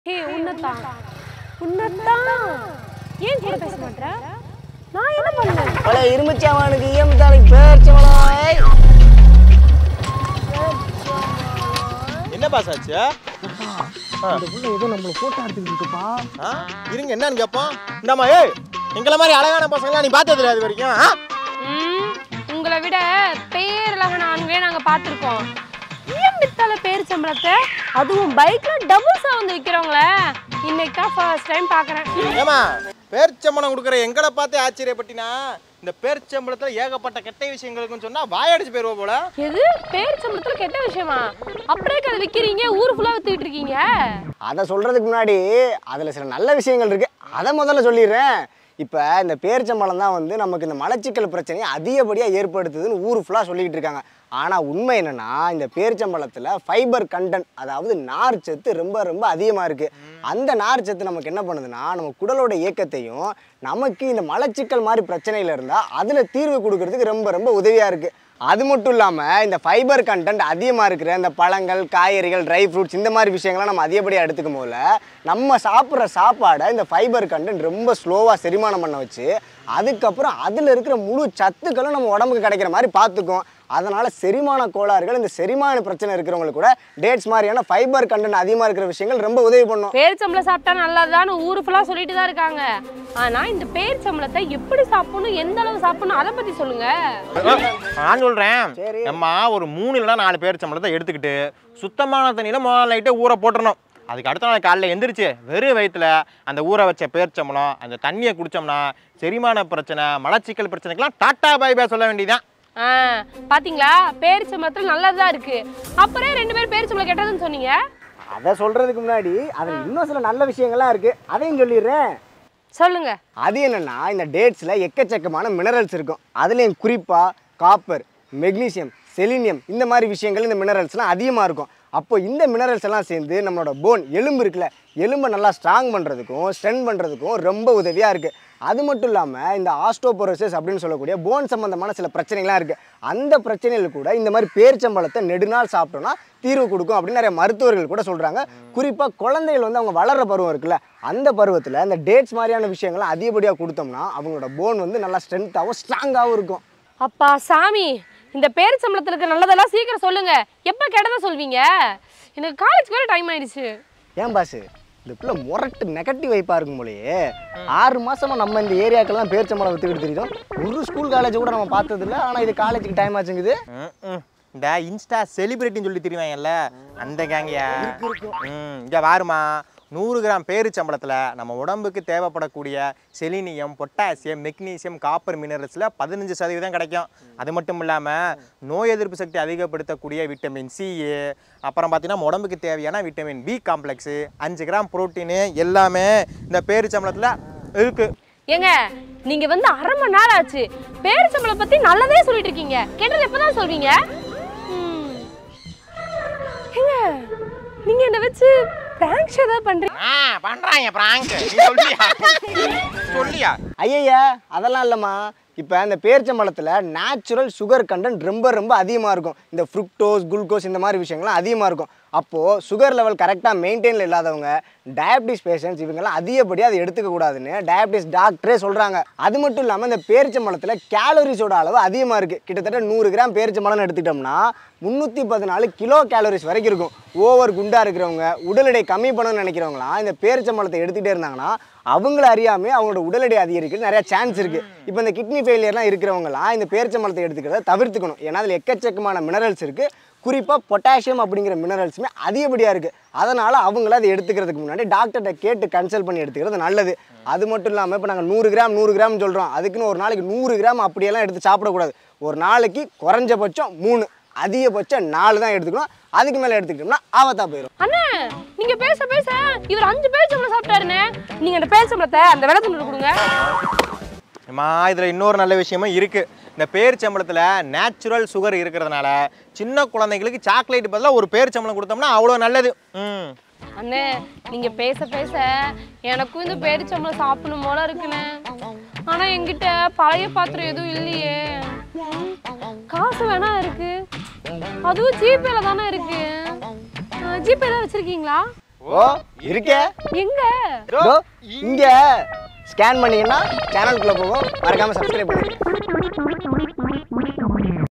ஹே உன்னதான் உன்னதான் ஏன் கூட பேச மாட்டேற நான் என்ன பண்ணேன் பல இரும்புச்சாமானுக்கு ஈயம் தாளைக்கு பேர்ச்சவளாய் என்ன பாஸ் ஆச்சு இந்த புள்ள ஏதோ நம்மள போட்டோ எடுத்துக்கிட்டு இருக்குப்பா ஆ? இருங்க என்னன்னு கேட்போம் இந்தாம்மா ஏய் எங்களை மாதிரி அழகான பசங்களாம் நீ பார்த்தது இல்லையா இது வரைக்கும் ஆ? ம், உங்களை விட பேரழகான ஆண்களே நாங்க பார்த்துருக்கோம் ஏன் வித்தால பேர் சம்பளத்தை அதுவும் பைக்ல டபுள்ஸா வந்து விற்கிறவங்கள இன்னைக்கு தான் ஃபர்ஸ்ட் டைம் பார்க்குறேன் ஏமா பேர்ச்சம்பளம் கொடுக்குற எங்களை பார்த்து ஆச்சரியப்பட்டினா இந்த பேர்ச்சம்பளத்தில் ஏகப்பட்ட கெட்ட விஷயங்களுக்குன்னு சொன்னா வாயடிச்சு போயிருவோம் போல எது பேர் சம்பளத்துல கெட்ட விஷயமா அப்படியே அதை விற்கிறீங்க ஊர் ஃபுல்லாக வித்துக்கிட்டு இருக்கீங்க அதை சொல்றதுக்கு முன்னாடி அதுல சில நல்ல விஷயங்கள் இருக்கு அதை முதல்ல சொல்லிடுறேன் இப்போ இந்த பேரிச்சம்பழம் தான் வந்து நமக்கு இந்த மலச்சிக்கல் பிரச்சனையை அதிகப்படியாக ஏற்படுத்துதுன்னு ஊர் ஃபுல்லாக சொல்லிக்கிட்டு இருக்காங்க ஆனால் உண்மை என்னன்னா இந்த பேரிச்சம்பழத்தில் ஃபைபர் கண்டென்ட் அதாவது நார் சத்து ரொம்ப ரொம்ப அதிகமாக இருக்குது அந்த நார் சத்து நமக்கு என்ன பண்ணுதுன்னா நம்ம குடலோட இயக்கத்தையும் நமக்கு இந்த மலச்சிக்கல் மாதிரி பிரச்சனையில் இருந்தால் அதில் தீர்வு கொடுக்கறதுக்கு ரொம்ப ரொம்ப உதவியாக இருக்குது அது மட்டும் இல்லாமல் இந்த ஃபைபர் கண்டென்ட் அதிகமாக இருக்கிற இந்த பழங்கள் காய்கறிகள் ட்ரை ஃப்ரூட்ஸ் இந்த மாதிரி விஷயங்கள்லாம் நம்ம அதிகப்படியாக எடுத்துக்கும் போல நம்ம சாப்பிட்ற சாப்பாடை இந்த ஃபைபர் கண்டென்ட் ரொம்ப ஸ்லோவாக செரிமானம் பண்ண வச்சு அதுக்கப்புறம் அதில் இருக்கிற முழு சத்துக்களும் நம்ம உடம்புக்கு கிடைக்கிற மாதிரி பார்த்துக்கும் அதனால் செரிமான கோளாறுகள் இந்த செரிமான பிரச்சனை இருக்கிறவங்களுக்கு கூட டேட்ஸ் மாதிரியான ஃபைபர் கண்டென்ட் அதிகமாக இருக்கிற விஷயங்கள் ரொம்ப உதவி பண்ணும் பேரிச்சம்பளம் சாப்பிட்டா நல்லதுதான்னு ஊர் ஃபுல்லாக சொல்லிட்டு தான் இருக்காங்க ஆனா இந்த பேரிச்சம்பளத்தை எப்படி சாப்பிடணும் எந்த அளவு சாப்பிடணும் அதை பத்தி சொல்லுங்க நான் சொல்றேன் சரி. நம்ம ஒரு மூணு இல்லைனா நாலு பேர் சம்பளத்தை எடுத்துக்கிட்டு சுத்தமான தண்ணியில் முதல் நைட்டே ஊற போட்டுறணும் அதுக்கு அடுத்த நாள் காலைல எந்திரிச்சு வெறும் வயிற்றுல அந்த ஊற வச்ச பேர்ச்சம்பளம் அந்த தண்ணியை குடிச்சோம்னா செரிமான பிரச்சனை மலச்சிக்கல் பிரச்சனைக்கெல்லாம் டாட்டா பை பை சொல்ல வேண்டியதான் ஆ பாத்தீங்களா பேரிச்சம்பளத்துல நல்லதுதான் இருக்கு அப்புறம் ரெண்டு பேரும் பேரிச்சம்பளம் கெட்டதுன்னு சொன்னீங்க அதை சொல்கிறதுக்கு முன்னாடி அதில் இன்னும் சில நல்ல விஷயங்கள்லாம் இருக்குது அதையும் சொல்லிடுறேன் சொல்லுங்க அது என்னன்னா இந்த டேட்ஸில் எக்கச்சக்கமான மினரல்ஸ் இருக்கும் அதுலேயும் குறிப்பாக காப்பர் மெக்னீசியம் செலினியம் இந்த மாதிரி விஷயங்கள் இந்த மினரல்ஸ்லாம் அதிகமாக இருக்கும் அப்போ இந்த மினரல்ஸ் எல்லாம் சேர்ந்து நம்மளோட போன் எலும்பு இருக்குல்ல எலும்பை நல்லா ஸ்ட்ராங் பண்ணுறதுக்கும் ஸ்ட்ரென்த் பண்ணுறதுக்கும் ரொம்ப உதவியாக இருக்குது அது மட்டும் இல்லாமல் இந்த ஆஸ்டோபோரோசிஸ் அப்படின்னு சொல்லக்கூடிய போன் சம்மந்தமான சில பிரச்சனைகள்லாம் இருக்குது அந்த பிரச்சனைகள் கூட இந்த மாதிரி பேரிச்சம்பழத்தை நெடுநாள் சாப்பிட்டோம்னா தீர்வு கொடுக்கும் அப்படின்னு நிறைய மருத்துவர்கள் கூட சொல்கிறாங்க குறிப்பாக குழந்தைகள் வந்து அவங்க வளர்கிற பருவம் இருக்குல்ல அந்த பருவத்தில் இந்த டேட்ஸ் மாதிரியான விஷயங்கள்லாம் அதிகப்படியாக கொடுத்தோம்னா அவங்களோட போன் வந்து நல்லா ஸ்ட்ரென்த்தாகவும் ஸ்ட்ராங்காகவும் இருக்கும் அப்பா சாமி இந்த பேரிச்சம்பளத்துல இருக்க நல்லதெல்லாம் சீக்கிரம் சொல்லுங்க எப்ப கெட்டதா சொல்வீங்க எனக்கு காலேஜ் வேற டைம் ஆயிடுச்சு ஏன் பாசு இந்த பிள்ளை முரட்டு நெகட்டிவ் வைப்பாக இருக்கும் போலயே ஆறு மாசமா நம்ம இந்த ஏரியாக்கெல்லாம் பேரிச்சம்பழம் வித்துக்கிட்டு தெரியும் ஒரு ஸ்கூல் காலேஜ் கூட நம்ம பார்த்ததில்ல ஆனால் இது காலேஜுக்கு டைம் ஆச்சுங்குது ம், ம். இந்த இன்ஸ்டா செலிபிரிட்டின்னு சொல்லி தெரியுவாங்கல்ல அந்த கேங்கயா ம் இங்கே வாருமா நூறு கிராம் பேரிச்சம்பளத்தில் நம்ம உடம்புக்கு தேவைப்படக்கூடிய செலினியம் பொட்டாசியம் மெக்னீசியம் காப்பர் மினரல்ஸில் பதினஞ்சு சதவீதம் கிடைக்கும் அது மட்டும் இல்லாமல் நோய் எதிர்ப்பு சக்தி அதிகப்படுத்தக்கூடிய விட்டமின் சி அப்புறம் பார்த்தீங்கன்னா நம்ம உடம்புக்கு தேவையான விட்டமின் பி காம்ப்ளெக்ஸு அஞ்சு கிராம் புரோட்டீனு எல்லாமே இந்த பேரிச்சம்பளத்தில் இருக்குது ஏங்க நீங்க வந்து அரை மணி நேரம் ஆச்சு பேரிச்சம்பளம் பத்தி நல்லதே சொல்லிட்டு இருக்கீங்க கெட்டது எப்பதான் சொல்வீங்க ம். ஏங்க நீங்க என்ன வச்சு பிராங்க் ஷோ ஏதாவது பண்றீங்க ஆ பண்ணுறாங்க பிராங்க் சொல்லியா சொல்லியா ஐயய்யா அதெல்லாம் இல்லைம்மா இப்போ இந்த பேரிச்சம்பழத்தில் நேச்சுரல் சுகர் கண்டென்ட் ரொம்ப ரொம்ப அதிகமாக இருக்கும் இந்த ஃப்ருக்டோஸ் குளுக்கோஸ் இந்த மாதிரி விஷயங்கள்லாம் அதிகமாக இருக்கும் அப்போது சுகர் லெவல் கரெக்டாக மெயின்டைனில் இல்லாதவங்க டயபிட்டிஸ் பேஷண்ட்ஸ் இவங்கெல்லாம் அதிகப்படியாக அதை எடுத்துக்க கூடாதுன்னு டயபிட்டிஸ் டாக்டரே சொல்கிறாங்க அது மட்டும் இல்லாமல் இந்த பேரிச்சம்பழத்தில் கேலரிஸோட அளவு அதிகமாக இருக்குது கிட்டத்தட்ட நூறு கிராம் பேரிச்சம்பழம்னு எடுத்துக்கிட்டோம்னா முந்நூற்றி பதினாலு கிலோ கேலரிஸ் வரைக்கும் இருக்கும் ஓவர் குண்டாக இருக்கிறவங்க உடல் எடை கம்மி பண்ணணும்னு நினைக்கிறவங்களாம் இந்த பேரிச்சம்பழத்தை எடுத்துகிட்டே இருந்தாங்கன்னா அவங்கள அறியாமே அவங்களோட உடல் எடை அதிகரிக்க நிறைய சான்ஸ் இருக்குது இப்போ இந்த கிட்னி ஃபெயிலியர்லாம் இருக்கிறவங்கலாம் இந்த பேரிச்சம்பழத்தை எடுத்துக்கிறத தவிர்த்துக்கணும் ஏன்னா அதில் எக்கச்சக்கமான மினரல்ஸ் இருக்குது குறிப்பாக பொட்டாசியம் அப்படிங்கிற மினரல்ஸுமே அதிகப்படியாக இருக்குது அதனால் அவங்கள அதை எடுத்துக்கிறதுக்கு முன்னாடி டாக்டர்கிட்ட கேட்டு கன்சல்ட் பண்ணி எடுத்துக்கிறது நல்லது அது மட்டும் இல்லாமல் இப்போ நாங்கள் நூறு கிராம் நூறு கிராம் சொல்கிறோம் அதுக்குன்னு ஒரு நாளைக்கு நூறு கிராம் அப்படியெல்லாம் எடுத்து சாப்பிடக்கூடாது ஒரு நாளைக்கு குறைஞ்சபட்சம் மூணு அதிகபட்சம் நாலு தான் எடுத்துக்கணும் அதுக்கு மேலே எடுத்துக்கிட்டோம்னா ஆபத்தாக போயிடும் அண்ணே நீங்க பேச பேச இவர் அஞ்சு பேரிச்சம்பளம் சாப்பிட்டாருண்ணே நீங்க அந்த பேரிச்சம்பளத்தை அந்த வெள்ளை துண்டு கொடுங்க அம்மா இதில் இன்னொரு நல்ல விஷயமும் இருக்குது இந்த பேரிச்சம்பளத்தில் நேச்சுரல் சுகர் இருக்கிறதுனால சின்ன குழந்தைங்களுக்கு சாக்லேட் பதிலாக ஒரு பேரிச்சம்பளம் கொடுத்தோம்னா அவ்வளோ நல்லது ம் அண்ணே நீங்க பேச பேச எனக்கும் இந்த பேரிச்சம்பளம் சாப்பிடணும் போல இருக்குண்ணே ஆனா என்கிட்ட பழைய பாத்திரம் எதுவும் இல்லையே காசு வேணா இருக்கு அதுவும் ஜிபேல தானே இருக்கு ஜிபே தான் வச்சிருக்கீங்களா ஓ இருக்கே எங்க இதோ இங்க ஸ்கேன் பண்ணீங்கன்னா சேனலுக்குள்ள போகும் மறக்காம சப்ஸ்கிரைப் பண்ணிடுங்க